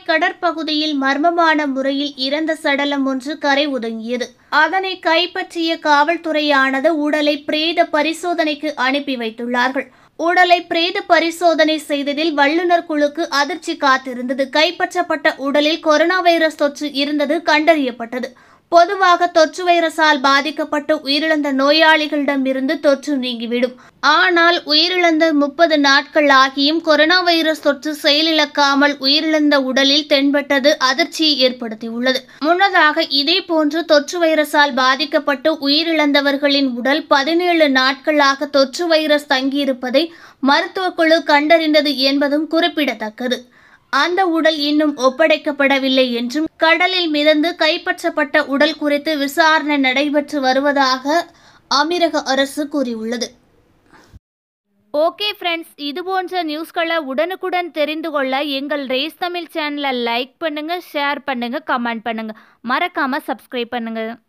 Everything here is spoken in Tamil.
கடற்பகுதியில் மர்மமான முறையில் இறந்த சடலம் ஒன்று கரை ஒதுங்கியது அதனை கைப்பற்றிய காவல்துறையானது உடலை பிரேத பரிசோதனைக்கு அனுப்பி வைத்துள்ளார்கள் உடலை பிரேத பரிசோதனை செய்ததில் வல்லுநர் குழுக்கு அதிர்ச்சி காத்திருந்தது கைப்பற்றப்பட்ட உடலில் கொரோனா வைரஸ் தொற்று இருந்தது கண்டறியப்பட்டது பொதுவாக தொற்று வைரஸால் பாதிக்கப்பட்டு உயிரிழந்த நோயாளிகளிடமிருந்து தொற்று நீங்கிவிடும் ஆனால் உயிரிழந்த முப்பது நாட்கள் ஆகியும் கொரோனா வைரஸ் தொற்று செயலிழக்காமல் உயிரிழந்த உடலில் தென்பட்டது அதிர்ச்சியை ஏற்படுத்தியுள்ளது முன்னதாக இதே போன்று தொற்று வைரஸால் பாதிக்கப்பட்டு உயிரிழந்தவர்களின் உடல் பதினேழு நாட்களாக தொற்று வைரஸ் தங்கியிருப்பதை மருத்துவக் குழு கண்டறிந்தது என்பதும் குறிப்பிடத்தக்கது அந்த உடல் இன்னும் ஒப்படைக்கப்படவில்லை என்றும் கடலில் மிதந்து கைப்பற்றப்பட்ட உடல் குறித்து விசாரணை நடைபெற்று வருவதாக அமீரக அரசு கூறியுள்ளது ஓகே ஃப்ரெண்ட்ஸ் இது போன்ற நியூஸ்களை உடனுக்குடன் தெரிந்து கொள்ள எங்கள் ரேஸ் தமிழ் சேனலை லைக் பண்ணுங்கள் ஷேர் பண்ணுங்கள் கமெண்ட் பண்ணுங்கள் மறக்காமல் சப்ஸ்கிரைப் பண்ணுங்கள்